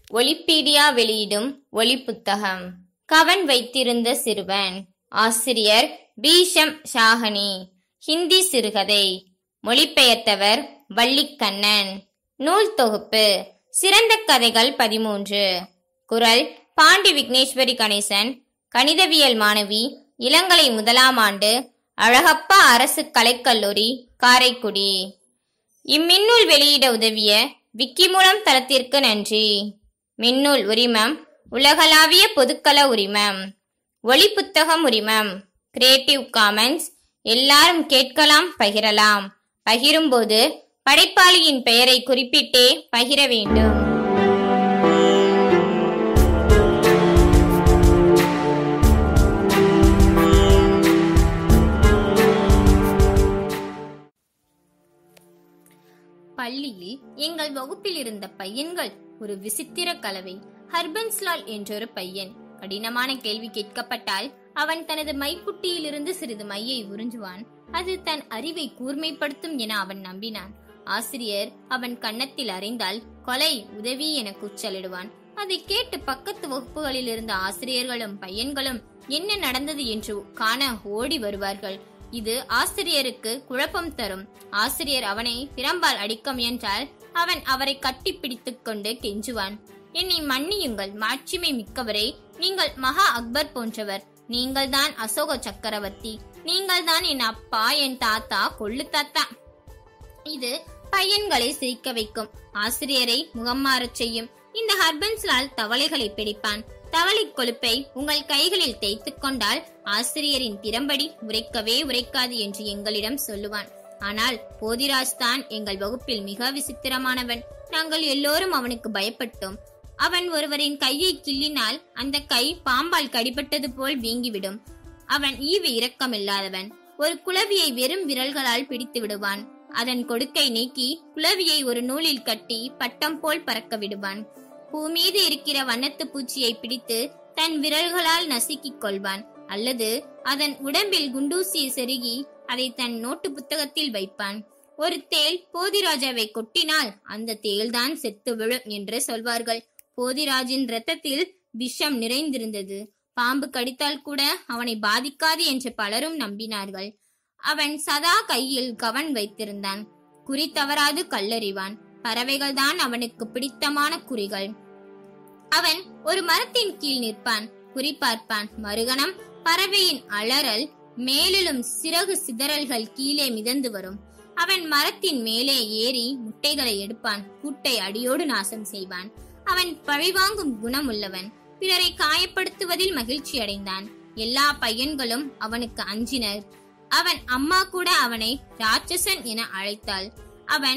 ஒலிப்பீடியா வெளியிடும் ஒலி புத்தகம் கவன் வைத்திருந்த சிறுவன் ஆசிரியர் பீஷம் ஷாஹனி ஹிந்தி சிறுகதை மொழிபெயர்த்தவர் வள்ளிக்கண்ணன் நூல் தொகுப்பு சிறந்த கதைகள் பதிமூன்று குரல் பாண்டி விக்னேஸ்வரி கணேசன் கணிதவியல் மாணவி இளங்கலை முதலாம் ஆண்டு அழகப்பா அரசு கலைக்கல்லூரி காரைக்குடி இம்மின்னூல் வெளியிட உதவிய விக்கிமூலம் தளத்திற்கு நன்றி மின்னூல் உரிமம் உலகளாவிய பொதுக்கள உரிமம் ஒளி புத்தகம் உரிமம் கிரியேட்டிவ் காமன்ஸ் எல்லாரும் கேட்கலாம் பகிரலாம் பகிரும்போது படைப்பாளியின் பெயரை குறிப்பிட்டே பகிர வேண்டும் பள்ளியில் எங்கள் வகுப்பில் இருந்த பையன்கள் ஒரு விசித்திர கலவை ஹர்பன்ஸ்லால் என்றொரு பையன் கடினமான கேள்வி கேட்கப்பட்டால் அவன் தனது மைக்குட்டியிலிருந்து சிறிது மையை உறிஞ்சுவான் அது தன் அறிவை கூர்மைப்படுத்தும் என அவன் நம்பினான் ஆசிரியர் அவன் கன்னத்தில் அறிந்தால் கொலை உதவி என கூச்சலிடுவான் அதை கேட்டு பக்கத்து வகுப்புகளில் இருந்த ஆசிரியர்களும் பையன்களும் என்ன நடந்தது என்று காண ஓடி வருவார்கள் இது ஆசிரியருக்கு குழப்பம் தரும் ஆசிரியர் அவனை பிரம்பால் அடிக்க முயன்றால் அவன் அவரை கட்டி பிடித்துக் கொண்டு கெஞ்சுவான் என்னை மன்னியுங்கள் மாட்சிமை மிக்கவரே நீங்கள் மகா அக்பர் போன்றவர் நீங்கள்தான் அசோக சக்கரவர்த்தி நீங்கள்தான் என் அப்பா என் தாத்தா கொள்ளு தாத்தா இது பையன்களை சிரிக்க வைக்கும் ஆசிரியரை முகம் மாறச் செய்யும் இந்த ஹர்பன்ஸ்லால் தவளைகளை பிடிப்பான் தவளை கொழுப்பை உங்கள் கைகளில் தேய்த்துக் கொண்டால் ஆசிரியரின் திறம்படி உரைக்கவே உரைக்காது என்று எங்களிடம் சொல்லுவான் ஆனால் போதிராஜ் தான் எங்கள் வகுப்பில் மிக விசித்திரமானவன் நாங்கள் எல்லோரும் அவனுக்கு பயப்பட்டோம் அவன் ஒருவரின் கையை கிள்ளினால் அந்த கை பாம்பால் கடிபட்டது போல் வீங்கிவிடும் அவன் ஈவு இரக்கமில்லாதவன் ஒரு குளவியை வெறும் விரல்களால் பிடித்து விடுவான் அதன் கொடுக்கை நீக்கி குளவியை ஒரு நூலில் கட்டி பட்டம் போல் பறக்க விடுவான் பூ மீது இருக்கிற வண்ணத்து பூச்சியை பிடித்து தன் விரல்களால் நசுக்கிக் கொள்வான் அல்லது அதன் உடம்பில் குண்டூசியை செருகி அதை தன் நோட்டு புத்தகத்தில் வைப்பான் ஒரு தேள் போதிராஜாவை கொட்டினால் அந்த தேள்தான் செத்து விழும் என்று சொல்வார்கள் போதிராஜின் இரத்தத்தில் விஷம் நிறைந்திருந்தது பாம்பு கடித்தால் கூட அவனை பாதிக்காது என்று பலரும் நம்பினார்கள் அவன் சதா கையில் கவன் வைத்திருந்தான் குறி தவறாது கல்லறிவான் பறவைகள்தான் அவனுக்கு பிடித்தமான குறிகள் அவன் ஒரு மரத்தின் கீழ் நிற்பான் குறி பார்ப்பான் மறுகணம் பறவையின் அலறல் மேலிலும் சிறகு சிதறல்கள் கீழே மிதந்து வரும் அவன் மரத்தின் மேலே ஏறி முட்டைகளை எடுப்பான் கூட்டை அடியோடு நாசம் செய்வான் அவன் பழிவாங்கும் குணம் உள்ளவன் பிறரை காயப்படுத்துவதில் மகிழ்ச்சி அடைந்தான் எல்லா பையன்களும் அவனுக்கு அஞ்சினர் அவன் அம்மா கூட அவனை ராட்சசன் என அழைத்தாள் அவன்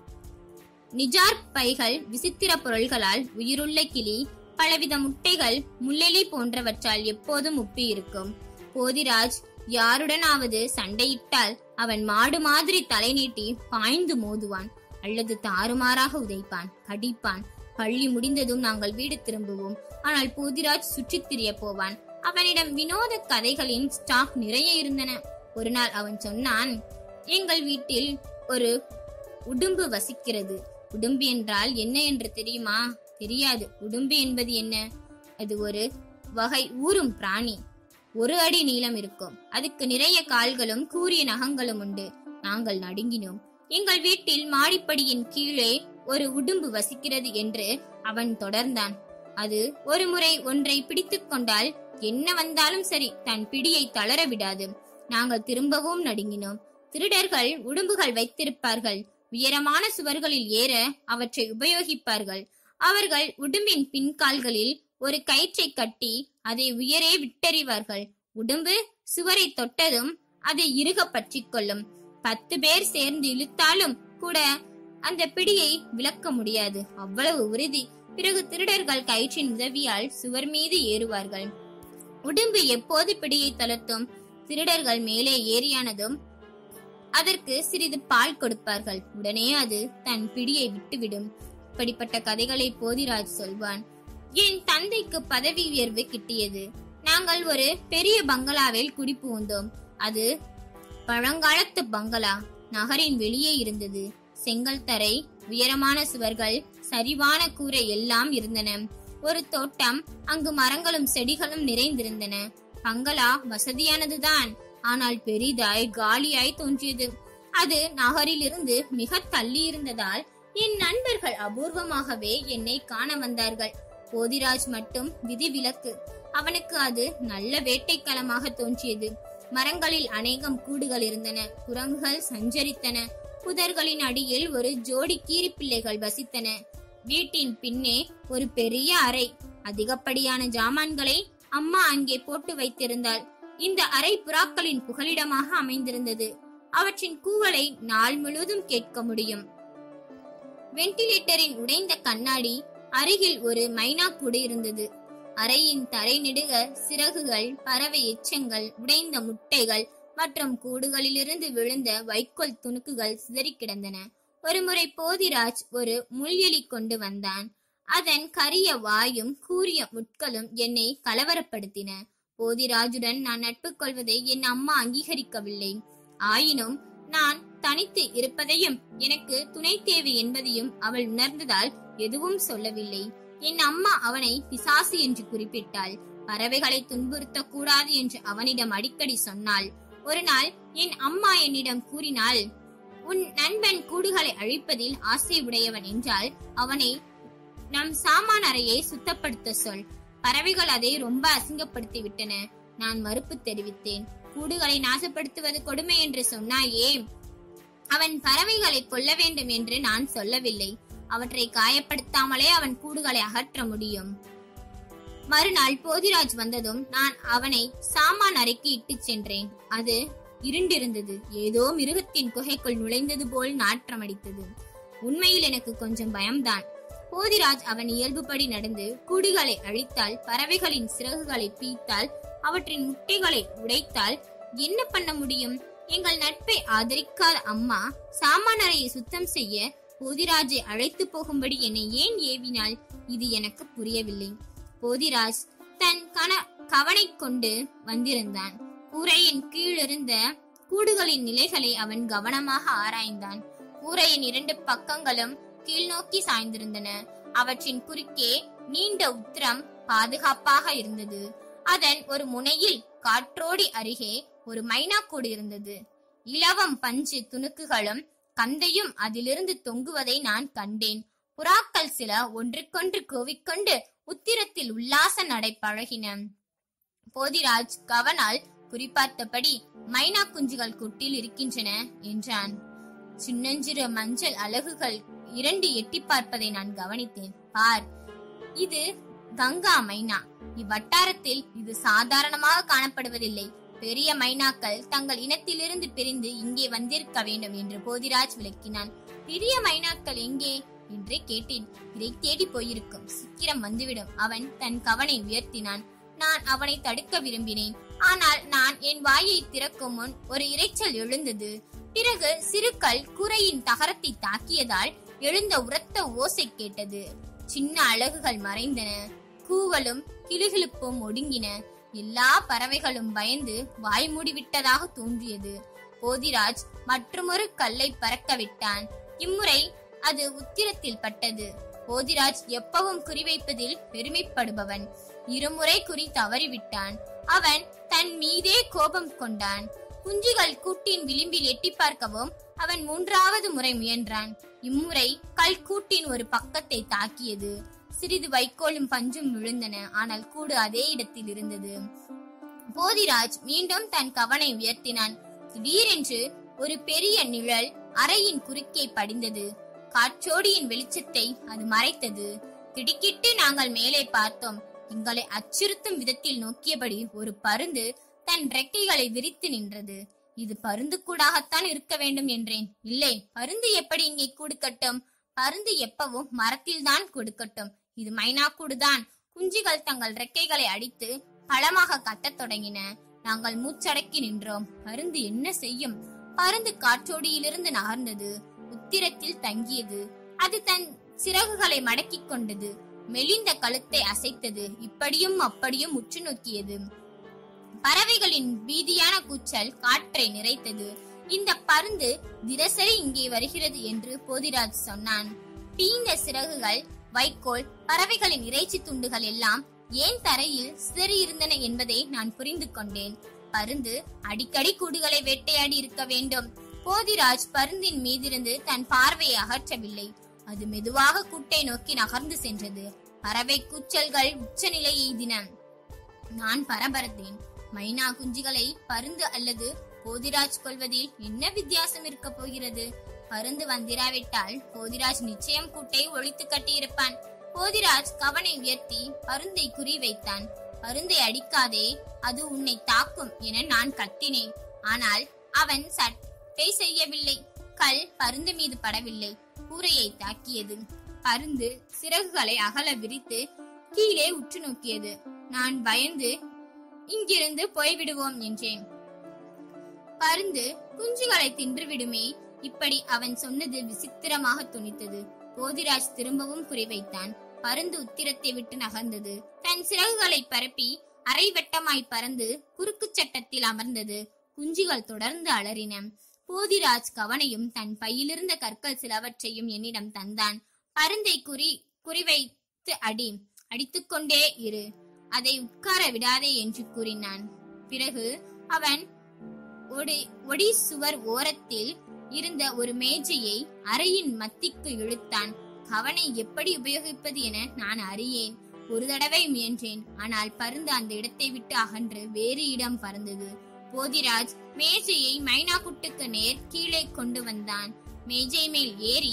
நிஜார் பைகள் விசித்திர பொருள்களால் உயிருள்ள கிளி பலவித முட்டைகள் முள்ளெலி போன்றவற்றால் எப்போதும் உப்பி இருக்கும் போதிராஜ் யாருடனாவது சண்டையிட்டால் அவன் மாடு மாதிரி தலை நீட்டி பாய்ந்து மோதுவான் அல்லது தாறுமாறாக உதைப்பான் கடிப்பான் பள்ளி முடிந்ததும் நாங்கள் வீடு திரும்புவோம் ஆனால் போதிராஜ் சுற்றித் திரிய போவான் அவனிடம் வினோத கதைகளின் ஸ்டாக் நிறைய இருந்தன ஒரு நாள் அவன் சொன்னான் எங்கள் வீட்டில் ஒரு உடும்பு வசிக்கிறது உடும்பு என்றால் என்ன என்று தெரியுமா தெரியாது உடும்பு என்பது என்ன அது ஒரு வகை ஊறும் பிராணி ஒரு அடி நீளம் இருக்கும் அதுக்கு நிறைய கால்களும் கூரிய நகங்களும் உண்டு நாங்கள் நடுங்கினோம் எங்கள் வீட்டில் மாடிப்படியின் கீழே ஒரு உடும்பு வசிக்கிறது என்று அவன் தொடர்ந்தான் அது ஒரு முறை ஒன்றை பிடித்துக் கொண்டால் என்ன வந்தாலும் சரி தன் பிடியை தளர விடாது நாங்கள் திரும்பவும் நடுங்கினோம் திருடர்கள் உடும்புகள் வைத்திருப்பார்கள் உயரமான சுவர்களில் ஏற அவற்றை உபயோகிப்பார்கள் அவர்கள் உடும்பின் பின்கால்களில் ஒரு கயிற்றை கட்டி அதை உயரே விட்டறிவார்கள் உடும்பு சுவரை தொட்டதும் அதை இறுக பற்றிக் கொள்ளும் பத்து பேர் சேர்ந்து இழுத்தாலும் கூட அந்த பிடியை விளக்க முடியாது அவ்வளவு உறுதி பிறகு திருடர்கள் கயிற்றின் உதவியால் சுவர் மீது ஏறுவார்கள் உடும்பு எப்போது பிடியை தளர்த்தும் திருடர்கள் மேலே ஏறியானதும் அதற்கு சிறிது பால் கொடுப்பார்கள் உடனே அது தன் பிடியை விட்டுவிடும் இப்படிப்பட்ட கதைகளை போதிராஜ் சொல்வான் என் தந்தைக்கு பதவி உயர்வு கிட்டியது நாங்கள் ஒரு பெரிய பங்களாவில் குடிபுகுந்தோம் அது பழங்காலத்து பங்களா நகரின் வெளியே இருந்தது செங்கல் தரை உயரமான சுவர்கள் சரிவான கூரை எல்லாம் இருந்தன ஒரு தோட்டம் அங்கு மரங்களும் செடிகளும் நிறைந்திருந்தன பங்களா வசதியானதுதான் ஆனால் பெரிதாய் காலியாய் தோன்றியது அது நகரிலிருந்து மிக தள்ளி இருந்ததால் என் நண்பர்கள் அபூர்வமாகவே என்னை காண வந்தார்கள் போதிராஜ் மட்டும் விதிவிலக்கு அவனுக்கு அது நல்ல வேட்டைக்களமாக தோன்றியது மரங்களில் அநேகம் கூடுகள் இருந்தன குரங்குகள் சஞ்சரித்தன புதர்களின் அடியில் ஒரு ஜோடி கீரிப்பிள்ளைகள் வசித்தன வீட்டின் பின்னே ஒரு பெரிய அறை அதிகப்படியான ஜாமான்களை அம்மா அங்கே போட்டு வைத்திருந்தாள் இந்த அறை புறாக்களின் புகலிடமாக அமைந்திருந்தது அவற்றின் கூவலை நாள் முழுவதும் கேட்க முடியும் வென்டிலேட்டரின் உடைந்த கண்ணாடி அருகில் ஒரு மைனா கூடு இருந்தது அறையின் தரை நெடுக சிறகுகள் பறவை எச்சங்கள் உடைந்த முட்டைகள் மற்றும் கூடுகளிலிருந்து விழுந்த வைக்கோல் துணுக்குகள் சிதறி கிடந்தன ஒருமுறை போதிராஜ் ஒரு முள்எலி கொண்டு வந்தான் அதன் கரிய வாயும் கூரிய முட்களும் என்னை கலவரப்படுத்தின போதிராஜுடன் நான் நட்பு கொள்வதை என் அம்மா அங்கீகரிக்கவில்லை ஆயினும் நான் தனித்து இருப்பதையும் எனக்கு துணை தேவை என்பதையும் அவள் உணர்ந்ததால் எதுவும் சொல்லவில்லை என் அம்மா அவனை பிசாசு என்று குறிப்பிட்டாள் பறவைகளை துன்புறுத்த கூடாது என்று அவனிடம் அடிக்கடி சொன்னாள் ஒரு நாள் என் அம்மா என்னிடம் கூறினாள் உன் நண்பன் கூடுகளை அழிப்பதில் ஆசை உடையவன் என்றால் அவனை நம் சாமான அறையை சுத்தப்படுத்த சொல் பறவைகள் அதை ரொம்ப அசிங்கப்படுத்தி விட்டன நான் மறுப்பு தெரிவித்தேன் கூடுகளை நாசப்படுத்துவது கொடுமை என்று சொன்னாயே அவன் பறவைகளை கொல்ல வேண்டும் என்று நான் சொல்லவில்லை அவற்றை காயப்படுத்தாமலே அவன் கூடுகளை அகற்ற முடியும் மறுநாள் போதிராஜ் வந்ததும் நான் அவனை சாமான் அறைக்கு இட்டுச் சென்றேன் அது இருண்டிருந்தது ஏதோ மிருகத்தின் குகைக்குள் நுழைந்தது போல் நாற்றமடித்தது உண்மையில் எனக்கு கொஞ்சம் பயம்தான் போதிராஜ் அவன் இயல்புப்படி நடந்து கூடுகளை அழித்தால் பறவைகளின் சிறகுகளை பீத்தால் அவற்றின் முட்டைகளை உடைத்தால் என்ன பண்ண முடியும் எங்கள் நட்பை ஆதரிக்காத அம்மா சாமான் அறையை சுத்தம் செய்ய போதிராஜை அழைத்து போகும்படி என்னை ஏன் ஏவினாள் இது எனக்கு புரியவில்லை போதிராஜ் தன் கன கவனை கொண்டு வந்திருந்தான் கூரையின் கீழிருந்த கூடுகளின் நிலைகளை அவன் கவனமாக ஆராய்ந்தான் கூரையின் இரண்டு பக்கங்களும் கீழ்நோக்கி சாய்ந்திருந்தன அவற்றின் குறுக்கே நீண்ட உத்திரம் பாதுகாப்பாக இருந்தது அதன் ஒரு முனையில் காற்றோடி அருகே ஒரு மைனாக்கூடு இருந்தது இலவம் பஞ்சு துணுக்குகளும் கந்தையும் அதிலிருந்து தொங்குவதை நான் கண்டேன் புறாக்கள் சில ஒன்றுக்கொன்று கோவிக்கொண்டு உத்திரத்தில் உல்லாச நடை பழகின போதிராஜ் கவனால் குறிப்பார்த்தபடி மைனா குஞ்சுகள் குட்டில் இருக்கின்றன என்றான் சின்னஞ்சிறு மஞ்சள் அலகுகள் இரண்டு எட்டி பார்ப்பதை நான் கவனித்தேன் பார் இது கங்கா மைனா இவ்வட்டாரத்தில் இது சாதாரணமாக காணப்படுவதில்லை பெரிய மைனாக்கள் தங்கள் இனத்திலிருந்து பிரிந்து இங்கே வந்திருக்க வேண்டும் என்று போதிராஜ் விளக்கினான் பெரிய மைனாக்கள் எங்கே என்று கேட்டேன் இதை தேடி போயிருக்கும் சீக்கிரம் வந்துவிடும் அவன் தன் கவனை உயர்த்தினான் நான் அவனை தடுக்க விரும்பினேன் ஆனால் நான் என் வாயை திறக்கும் முன் ஒரு இரைச்சல் எழுந்தது பிறகு சிறுக்கல் கூரையின் தகரத்தை தாக்கியதால் எழுந்த உரத்த ஓசை கேட்டது சின்ன அலகுகள் மறைந்தன கூவலும் கிளுகிழுப்பும் ஒடுங்கின எல்லா பறவைகளும் பயந்து வாய் மூடிவிட்டதாக தோன்றியது போதிராஜ் மற்றுமொரு கல்லை பறக்க விட்டான் இம்முறை அது உத்திரத்தில் பட்டது போதிராஜ் எப்பவும் குறிவைப்பதில் பெருமைப்படுபவன் இருமுறை குறி தவறிவிட்டான் அவன் தன் மீதே கோபம் கொண்டான் குஞ்சுகள் கூட்டின் விளிம்பில் எட்டி பார்க்கவும் அவன் மூன்றாவது முறை முயன்றான் இம்முறை கல் கூட்டின் ஒரு பக்கத்தை தாக்கியது சிறிது வைக்கோலும் பஞ்சும் விழுந்தன ஆனால் கூடு அதே இடத்தில் இருந்தது போதிராஜ் மீண்டும் தன் கவனை உயர்த்தினான் திடீரென்று ஒரு பெரிய நிழல் அறையின் குறுக்கே படிந்தது காற்றோடியின் வெளிச்சத்தை அது மறைத்தது திடுக்கிட்டு நாங்கள் மேலே பார்த்தோம் எங்களை அச்சுறுத்தும் விதத்தில் நோக்கியபடி ஒரு பருந்து தன் ரெக்கைகளை விரித்து நின்றது இது பருந்து கூடாகத்தான் இருக்க வேண்டும் என்றேன் இல்லை பருந்து எப்படி இங்கே கூடு கட்டும் பருந்து எப்பவும் மரத்தில்தான் கொடுக்கட்டும் இது மைனா கூடுதான் குஞ்சுகள் தங்கள் ரெக்கைகளை அடித்து பழமாக கத்தத் தொடங்கின நாங்கள் மூச்சடக்கி நின்றோம் பருந்து என்ன செய்யும் பருந்து காற்றோடியிலிருந்து நகர்ந்தது உத்திரத்தில் தங்கியது அது தன் சிறகுகளை மடக்கிக் கொண்டது மெலிந்த கழுத்தை அசைத்தது இப்படியும் அப்படியும் உற்று நோக்கியது பறவைகளின் பீதியான கூச்சல் காற்றை நிறைத்தது இந்த பருந்து தினசரி இங்கே வருகிறது என்று போதிராஜ் சொன்னான் பீந்த சிறகுகள் வைக்கோல் பறவைகளின் இறைச்சி துண்டுகள் எல்லாம் ஏன் தரையில் சிதறியிருந்தன என்பதை நான் புரிந்து கொண்டேன் பருந்து அடிக்கடி கூடுகளை வேட்டையாடி இருக்க வேண்டும் போதிராஜ் பருந்தின் மீதிருந்து தன் பார்வையை அகற்றவில்லை அது மெதுவாக கூட்டை நோக்கி நகர்ந்து சென்றது பறவை கூச்சல்கள் உச்சநிலை எய்தின நான் பரபரத்தேன் மைனா குஞ்சுகளை பருந்து அல்லது போதிராஜ் கொள்வதில் என்ன வித்தியாசம் இருக்க போகிறது பருந்து வந்திராவிட்டால் போதிராஜ் நிச்சயம் கூட்டை ஒழித்து கட்டியிருப்பான் போதிராஜ் கவனை உயர்த்தி பருந்தை குறி வைத்தான் பருந்தை அடிக்காதே அது உன்னை தாக்கும் என நான் கத்தினேன் ஆனால் அவன் சட்டை செய்யவில்லை கல் பருந்து மீது படவில்லை கூரையை தாக்கியது பருந்து சிறகுகளை அகல விரித்து கீழே உற்று நோக்கியது நான் பயந்து இங்கிருந்து போய்விடுவோம் என்றேன் பருந்து குஞ்சுகளை தின்றுவிடுமே இப்படி அவன் சொன்னது விசித்திரமாக துணித்தது போதிராஜ் திரும்பவும் குறிவைத்தான் பருந்து உத்திரத்தை விட்டு நகர்ந்தது தன் சிறகுகளை பரப்பி அரைவட்டமாய் பறந்து குறுக்கு சட்டத்தில் அமர்ந்தது குஞ்சுகள் தொடர்ந்து அலறின போதிராஜ் கவனையும் தன் பையிலிருந்த கற்கள் சிலவற்றையும் என்னிடம் தந்தான் பருந்தை குறி குறிவைத்து அடி அடித்துக்கொண்டே இரு அதை உட்கார விடாதே என்று கூறினான் பிறகு அவன் ஒடி ஒடி சுவர் ஓரத்தில் இருந்த ஒரு மேஜையை அறையின் மத்திக்கு இழுத்தான் கவனை எப்படி உபயோகிப்பது என நான் அறியேன் ஒரு தடவை முயன்றேன் ஆனால் பருந்து அந்த இடத்தை விட்டு அகன்று வேறு இடம் பறந்தது போதிராஜ் மேஜையை மைனா குட்டுக்கு நேர் கீழே கொண்டு வந்தான் மேஜை மேல் ஏறி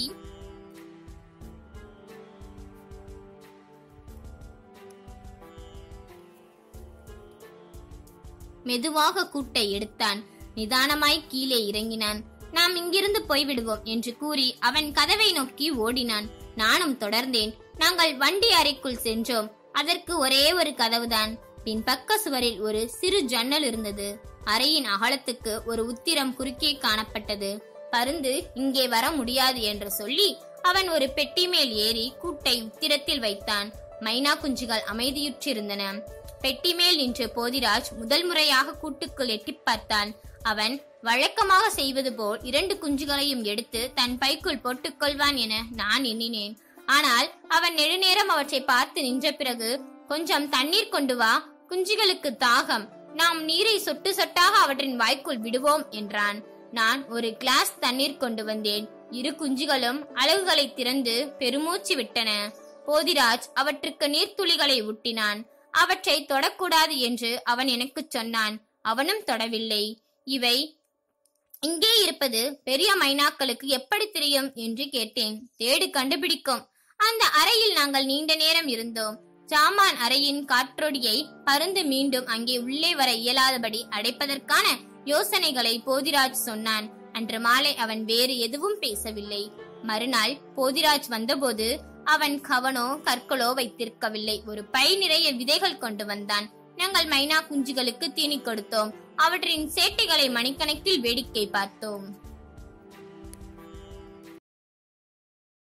மெதுவாக கூட்டை எடுத்தான் நிதானமாய் கீழே இறங்கினான் நாம் இங்கிருந்து போய்விடுவோம் என்று கூறி அவன் கதவை நோக்கி ஓடினான் நானும் தொடர்ந்தேன் நாங்கள் வண்டி அறைக்குள் சென்றோம் அதற்கு ஒரே ஒரு கதவுதான் பின்பக்க சுவரில் ஒரு சிறு ஜன்னல் இருந்தது அறையின் அகலத்துக்கு ஒரு உத்திரம் குறுக்கே காணப்பட்டது பருந்து இங்கே வர முடியாது என்று சொல்லி அவன் ஒரு பெட்டி மேல் ஏறி கூட்டை உத்திரத்தில் வைத்தான் மைனா குஞ்சுகள் அமைதியுற்றிருந்தன பெட்டி மேல் நின்ற போதிராஜ் முதல் முறையாக கூட்டுக்குள் எட்டிப் பார்த்தான் அவன் வழக்கமாக செய்வது போல் இரண்டு குஞ்சுகளையும் எடுத்து தன் பைக்குள் போட்டுக் கொள்வான் என நான் எண்ணினேன் ஆனால் அவன் நெடுநேரம் அவற்றை பார்த்து நின்ற பிறகு கொஞ்சம் தண்ணீர் கொண்டு வா குஞ்சுகளுக்கு தாகம் நாம் நீரை சொட்டு சொட்டாக அவற்றின் வாய்க்குள் விடுவோம் என்றான் நான் ஒரு கிளாஸ் தண்ணீர் கொண்டு வந்தேன் இரு குஞ்சுகளும் அலகுகளை திறந்து பெருமூச்சு விட்டன போதிராஜ் அவற்றுக்கு நீர்த்துளிகளை ஊட்டினான் அவற்றை தொடக்கூடாது என்று அவன் எனக்கு சொன்னான் அவனும் தொடவில்லை இவை இங்கே இருப்பது பெரிய மைனாக்களுக்கு எப்படி தெரியும் என்று கேட்டேன் தேடு கண்டுபிடிக்கும் அந்த அறையில் நாங்கள் நீண்ட நேரம் இருந்தோம் ஜாமான் அறையின் காற்றொடியை பருந்து மீண்டும் அங்கே உள்ளே வர இயலாதபடி அடைப்பதற்கான யோசனைகளை போதிராஜ் சொன்னான் அன்று மாலை அவன் வேறு எதுவும் பேசவில்லை மறுநாள் போதிராஜ் வந்தபோது அவன் கவனோ கற்களோ வைத்திருக்கவில்லை ஒரு பை நிறைய விதைகள் கொண்டு வந்தான் நாங்கள் மைனா குஞ்சுகளுக்கு தீனி கொடுத்தோம் அவற்றின் சேட்டைகளை மணிக்கணக்கில் வேடிக்கை பார்த்தோம்